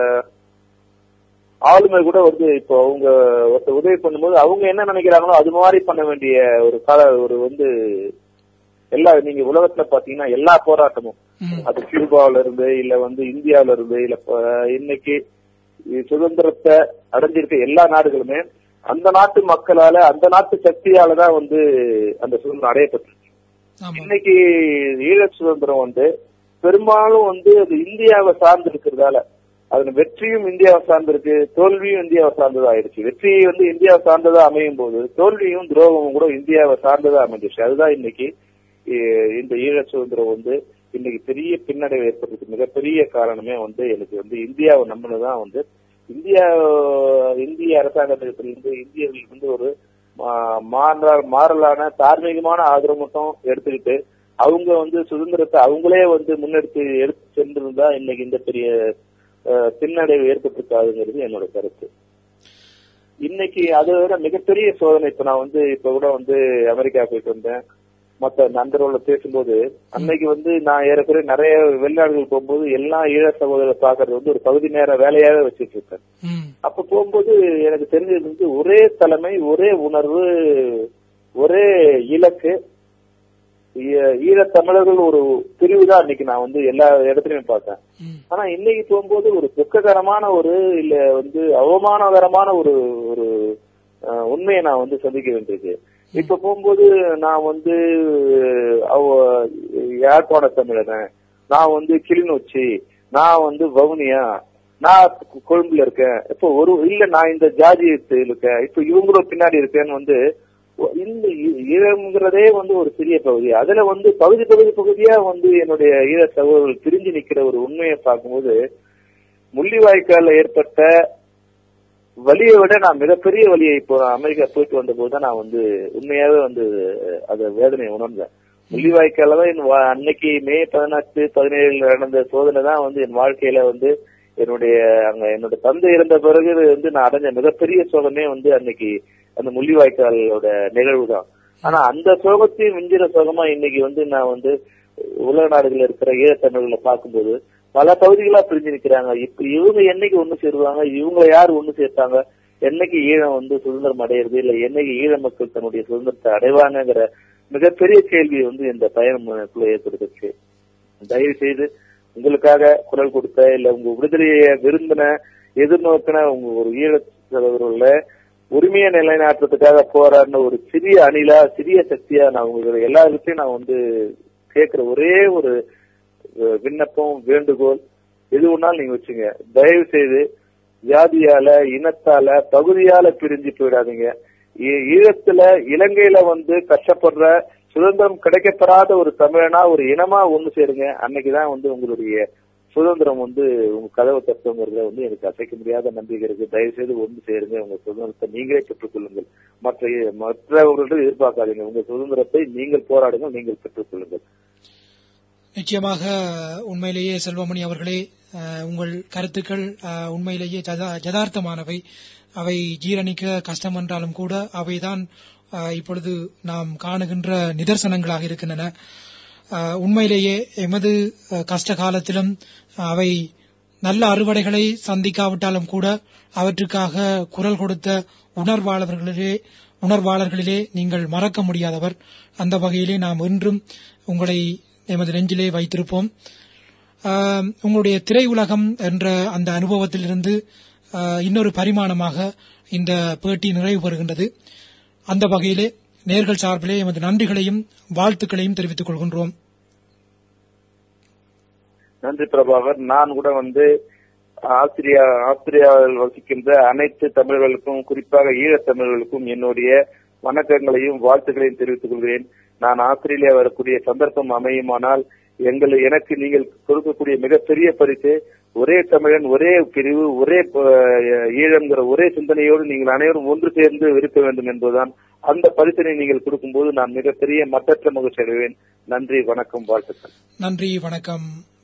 ஆளுமை கூட வந்து இப்போ அவங்க ஒருத்தர் உதவி பண்ணும்போது அவங்க என்ன நினைக்கிறாங்களோ அது மாதிரி பண்ண வேண்டிய ஒரு கால ஒரு வந்து எல்லா நீங்க உலகத்துல பாத்தீங்கன்னா எல்லா போராட்டமும் ம், அது கியூபாவில இருந்து இல்ல வந்து இந்தியாவில இருந்து இல்ல ப- இன்னைக்கு சுதந்திரத்தை அடைஞ்சிருக்க எல்லா நாடுகளுமே அந்த நாட்டு மக்களால அந்த நாட்டு சக்தியால தான் வந்து அந்த சுதந்திரம் அடையப்பட்டிருக்கு ஆமா இன்னைக்கு ஈழ சுதந்திரம் வந்து பெரும்பாலும் வந்து அது இந்தியாவை சார்ந்து இருக்கிறதால அதன் வெற்றியும் இந்தியாவை சார்ந்திருக்கு தோல்வியும் இந்தியாவை சார்ந்ததா ஆயிடுச்சு வெற்றி வந்து இந்தியாவை சார்ந்ததா அமையும் போது தோல்வியும் துரோகமும் கூட இந்தியாவை சார்ந்ததா அமைஞ்சிருச்சு அதுதான் இன்னைக்கு இ- இந்த ஈழ சுதந்திரம் வந்து இன்னைக்கு பெரிய பின்னடைவு ஏற்படுறதுக்கு மிகப்பெரிய காரணமே வந்து எனக்கு வந்து இந்தியாவை நம்பினதான் வந்து இந்தியா இந்திய அரசாங்கத்திலிருந்து இந்தியர்களுக்கு வந்து ஒரு மா- மாறா- மாறலான தார்மீகமான ஆதரவு மட்டும் எடுத்துக்கிட்டு அவங்க வந்து சுதந்திரத்தை அவங்களே வந்து முன்னெடுத்து எடுத்து சென்றிருந்தா இன்னைக்கு இந்த பெரிய அஹ், பின்னடைவு ஏற்பட்டிருக்காதுங்கிறது என்னோட கருத்து இன்னைக்கு அதை விட மிகப்பெரிய சோதனை இப்ப நான் வந்து இப்ப கூட வந்து அமெரிக்கா போயிட்டு வந்தேன் மத்த நண்பர்களோட பேசும்போது அன்னைக்கு வந்து நான் ஏறக்குறைய நிறைய வெளிநாடுகள் போகும்போது எல்லா ஈழ சகோதரரை பாக்குறது வந்து ஒரு பகுதி நேர வேலையாவே வச்சுட்டு இருக்கேன் ம், அப்ப போகும்போது எனக்கு தெரிஞ்சது வந்து ஒரே தலைமை ஒரே உணர்வு ஒரே இலக்கு ஈ- ஈழத் தமிழர்கள் ஒரு பிரிவு தான் இன்னைக்கு நான் வந்து எல்லா இடத்துலயும் பார்த்தேன் ம், ஆனா இன்னைக்கு போகும்போது ஒரு துக்ககரமான ஒரு இல்ல வந்து அவமானகரமான ஒரு ஒரு அஹ், உண்மையை நான் வந்து சந்திக்க வேண்டியிருக்கு இப்ப போகும்போது நான் வந்து அவ யாழ்ப்பாண தமிழன நான் வந்து கிளிநொச்சி நான் வந்து வவுனியா நான் கொ- கொழும்புல இருக்கேன் இப்போ ஒரு இல்ல நான் இந்த ஜாதியத்தில் இருக்கேன் இப்ப இவங்களும் பின்னாடி இருக்கேன்னு வந்து ஒ- இந்த ஈ- ஈழம்ங்கிறதே வந்து ஒரு சிறிய பகுதி அதுல வந்து பகுதி பகுதி பகுதியா வந்து என்னுடைய ஈழ சகோதரர்கள் பிரிஞ்சு நிக்கிற ஒரு உண்மையை பார்க்கும்போது முள்ளிவாய்க்கால ஏற்பட்ட வலியை விட நான் மிகப்பெரிய வலியை இப்போ நான் அமெரிக்கா போயிட்டு வந்த போது தான் நான் வந்து உண்மையாவே வந்து அஹ், அத வேதனையை உணர்ந்தேன் முள்ளிவாய்க்கால தான் என் வா- அன்னைக்கு மே பதினெட்டு பதினேழுல நடந்த சோதனை தான் வந்து என் வாழ்க்கையில வந்து என்னுடைய அங்க என்னோட தந்தை இருந்த பிறகு வந்து நான் அடைஞ்ச மிகப்பெரிய சோகமே வந்து அன்னைக்கு அந்த முள்ளிவாய்க்காலோட நிகழ்வு தான் ஆனா அந்த சோகத்தையும் மிஞ்சிற சோகமா இன்னைக்கு வந்து நான் வந்து உலக நாடுகள் இருக்கிற ஈழத்தமிழர்களை பார்க்கும்போது பல பகுதிகளா பிரிஞ்சு நிக்கிறாங்க இப்ப இவங்க என்னைக்கு ஒண்ணு சேருவாங்க இவங்க யார் ஒண்ணு சேர்த்தாங்க என்னைக்கு ஈழம் வந்து சுதந்திரம் அடையிறது இல்ல என்னைக்கு ஈழ மக்கள் தன்னுடைய சுதந்திரத்தை அடைவாங்கங்கிற மிகப்பெரிய கேள்வி வந்து இந்த பயணக்குள்ள ஏற்படுத்துச்சு தயவு செய்து உங்களுக்காக குரல் கொடுத்த இல்ல உங்க விடுதலையை விரும்பின எதிர்நோக்கின உங்க ஒரு ஈழ சகோதரர்கள உரிமையை நிலைநாட்டுறதுக்காக போராடின ஒரு சிறிய அணிலா சிறிய சக்தியா நான் உங்களுக்கு எல்லாருக்கிட்டையும் நான் வந்து கேட்கிற ஒரே ஒரு அஹ், விண்ணப்பம் வேண்டுகோள் எது ஒன்னாலும் நீங்க வச்சுங்க தயவு செய்து ஜாதியால இனத்தால பகுதியால பிரிஞ்சு போயிடாதீங்க ஈ- ஈழத்துல இலங்கையில வந்து கஷ்டப்படுற சுதந்திரம் கிடைக்கப்பெறாத ஒரு தமிழனா ஒரு இனமா ஒண்ணு சேருங்க அன்னைக்குதான் வந்து உங்களுடைய சுதந்திரம் வந்து உங்க கதவை தத்துவங்கிறத வந்து எனக்கு அசைக்க முடியாத நம்பிக்கை இருக்கு தயவு செய்து ஒன்று சேருங்க உங்க சுதந்திரத்தை நீங்களே பெற்றுக்கொள்ளுங்கள் மற்ற மற்றவர்களிடம் எதிர்பார்க்காதீங்க உங்க சுதந்திரத்தை நீங்கள் போராடுங்கள் நீங்கள் பெற்றுக்கொள்ளுங்கள் நிச்சயமாக உண்மையிலேயே செல்வமணி அவர்களே அஹ், உங்கள் கருத்துக்கள் அஹ், உண்மையிலேயே ஜதா- யதார்த்தமானவை அவை ஜீரணிக்க கஷ்டம் என்றாலும் கூட அவைதான் அஹ், இப்பொழுது நாம் காணுகின்ற நிதர்சனங்களாக இருக்கின்றன அஹ், உண்மையிலேயே எமது அஹ், கஷ்ட காலத்திலும் அவை நல்ல அறுவடைகளை சந்திக்காவிட்டாலும் கூட அவற்றுக்காக குரல் கொடுத்த உணர்வாளர்களிலே உணர்வாளர்களிலே நீங்கள் மறக்க முடியாதவர் அந்த வகையிலே நாம் இன்றும் உங்களை எமது நெஞ்சிலே வைத்திருப்போம் ஆஹ், உங்களுடைய திரையுலகம் என்ற அந்த அனுபவத்திலிருந்து ஆஹ், இன்னொரு பரிமாணமாக இந்த பேட்டி நிறைவு பெறுகின்றது அந்த வகையிலே நேர்கள் சார்பிலே எமது நன்றிகளையும் வாழ்த்துக்களையும் தெரிவித்துக் கொள்கின்றோம் நன்றி பிரபாகர் நான் கூட வந்து ஆஸ்திரியா ஆஸ்திரியாவில் வசிக்கின்ற அனைத்து தமிழர்களுக்கும் குறிப்பாக ஈழத் தமிழர்களுக்கும் என்னுடைய வணக்கங்களையும் வாழ்த்துக்களையும் தெரிவித்துக் கொள்கிறேன் நான் ஆஸ்திரேலியா வரக்கூடிய சந்தர்ப்பம் அமையுமானால் எங்கள் எனக்கு நீங்கள் கொடுக்கக்கூடிய மிகப்பெரிய பரிசு ஒரே தமிழன் ஒரே பிரிவு ஒரே அஹ், ஈழம்ங்கிற ஒரே சிந்தனையோடு நீங்கள் அனைவரும் ஒன்று சேர்ந்து இருக்க வேண்டும் என்பதுதான் அந்த பரிசினை நீங்கள் கொடுக்கும்போது நான் மிகப்பெரிய மற்றற்ற மகிழ்ச்சி அடைவேன் நன்றி வணக்கம் வாழ்த்துக்கள் நன்றி வணக்கம்